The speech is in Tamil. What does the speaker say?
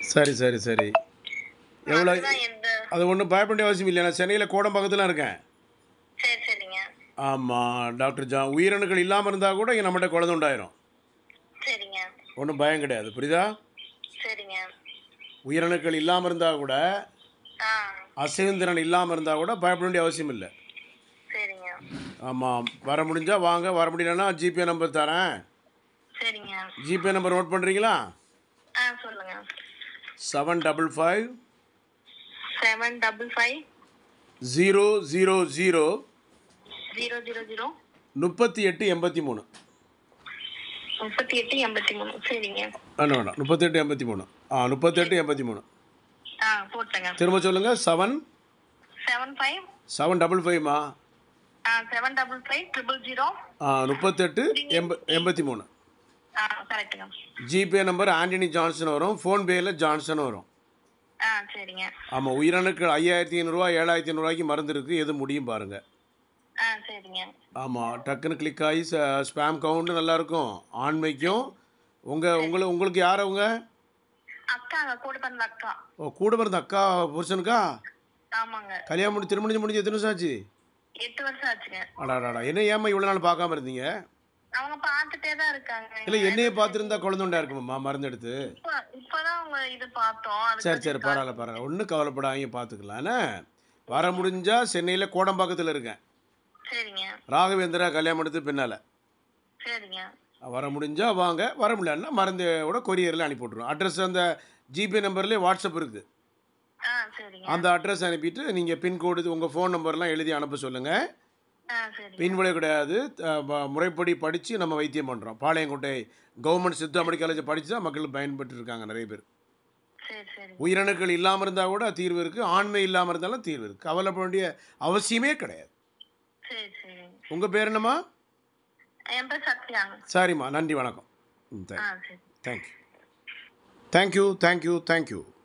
சரி சரி சரி எவ்வளோ அதுதான் எந்த அது ஒன்றும் பயப்பட வேண்டிய அவசியம் இல்லை நான் சென்னையில் கோடம் பக்கத்தில் இருக்கேன் சரி சரிங்க ஆமாம் டாக்டர் ஜா உயிரணுக்கள் இல்லாமல் இருந்தால் கூட இங்கே நம்மகிட்ட குழந்தை உண்டாயிரும் சரிங்க ஒன்றும் பயம் கிடையாது புரியுதா சரிங்க உயிரணுக்கள் இல்லாமல் இருந்தால் கூட ஆ அசைவந்திரன் இல்லாமல் இருந்தால் கூட பயப்பட வேண்டிய அவசியம் இல்லை சரிங்க ஆமாம் வர முடிஞ்சால் வாங்க வர முடியலன்னா ஜிபே நம்பர் தரேன் சரிங்க ஜிபே நம்பர் நோட் பண்ணுறீங்களா ஆ சொல்லுங்க seven double five seven double five zero zero zero zero zero zero முப்பத்தி எட்டு எண்பத்தி மூணு முப்பத்தி எட்டு எண்பத்தி மூணு சரிங்க வேண்டாம் வேண்டாம் முப்பத்தெட்டு எண்பத்தி மூணு ஆ முப்பத்தெட்டு எண்பத்தி மூணு ஆ போட்டேங்க திரும்ப சொல்லுங்கள் seven seven five seven double ஃபைவ்மா ஆ seven double five triple zero ஆ முப்பத்தெட்டு எண்ப எண்பத்தி மூணு ஆ கரெக்டுங்க ஜிபே நம்பர் ஆண்டனி ஜான்சன் வரும் ஃபோன்பேயில் ஜான்சன் வரும் ஆ சரிங்க ஆமாம் உயிரணுக்கள் ஐயாயிரத்தி ஐநூறுரூவா ஏழாயிரத்தி ஐநூறுரூவாய்க்கு மருந்து இருக்குது எது முடியும் பாருங்கள் ஆ சரிங்க ஆமாம் டக்குன்னு கிளிக் ஆகி ஸ்பேம் கவுண்ட்டு நல்லாயிருக்கும் ஆண்மைக்கும் உங்கள் உங்களை உங்களுக்கு யார் அவங்க அக்காங்க கூட பிறந்த அக்கா ஓ கூட பிறந்த அக்கா புருஷனுக்கா ஆமாங்க கல்யாணம் முடிஞ்சு திருமணம் முடிஞ்சு எத்தனை வருஷம் ஆச்சு எட்டு வருஷம் ஆச்சுங்க அடாடாடா என்ன ஏம்மா இவ்வளோ நாள் பார்க்காம இருந்தீங்க அவங்க பார்த்துட்டே தான் இருக்காங்க இல்லை என்னையே பார்த்துருந்தா குழந்தை உண்டா இருக்குமாம்மா மருந்து எடுத்து இப்ப இப்பதான் அவங்க இது பார்த்தோம் அதுக்கு சரி சரி பரவாயில்ல பரவாயில்ல ஒன்றும் கவலைப்படாதீங்க பார்த்துக்கலாம் என்ன வர முடிஞ்சால் சென்னையில் கோடம்பாக்கத்தில் இருக்கேன் சரிங்க ராகவேந்திரா கல்யாணம் எடுத்து பின்னால் சரிங்க வர முடிஞ்சால் வாங்க வர முடியலன்னா மருந்தோட கொரியரில் அனுப்பி விட்ருவோம் அட்ரஸ் அந்த ஜிபே நம்பர்லேயே வாட்ஸ்அப் இருக்குது ஆ சரிங்க அந்த அட்ரஸ் அனுப்பிட்டு நீங்கள் பின்கோடு உங்கள் ஃபோன் நம்பர்லாம் எழுதி அனுப்ப சொல்லுங்கள் ஆ சரிங்க பின்விலை கிடையாது அஹ், ப- முறைப்படி படித்து நம்ம வைத்தியம் பண்ணுறோம் பாளையங்கோட்டை கவர்மெண்ட் சித்தாமணி காலேஜ் படித்து தான் மக்கள் பயன்பட்டு இருக்காங்க நிறைய பேர் சரி சரி உயிரணுக்கள் இல்லாமல் இருந்தால் கூட தீர்வு இருக்குது ஆண்மை இல்லாமல் இருந்தாலும் தீர்வு இருக்குது கவலைப்பட வேண்டிய அவசியமே கிடையாது சரி சரி உங்கள் பேர் என்னம்மா என் பேர் சத்யாங்க சரிம்மா நன்றி வணக்கம் ம் ஆ தேங்க் சரி தேங்க்யூ தேங்க்யூ தேங்க்யூ தேங்க்யூ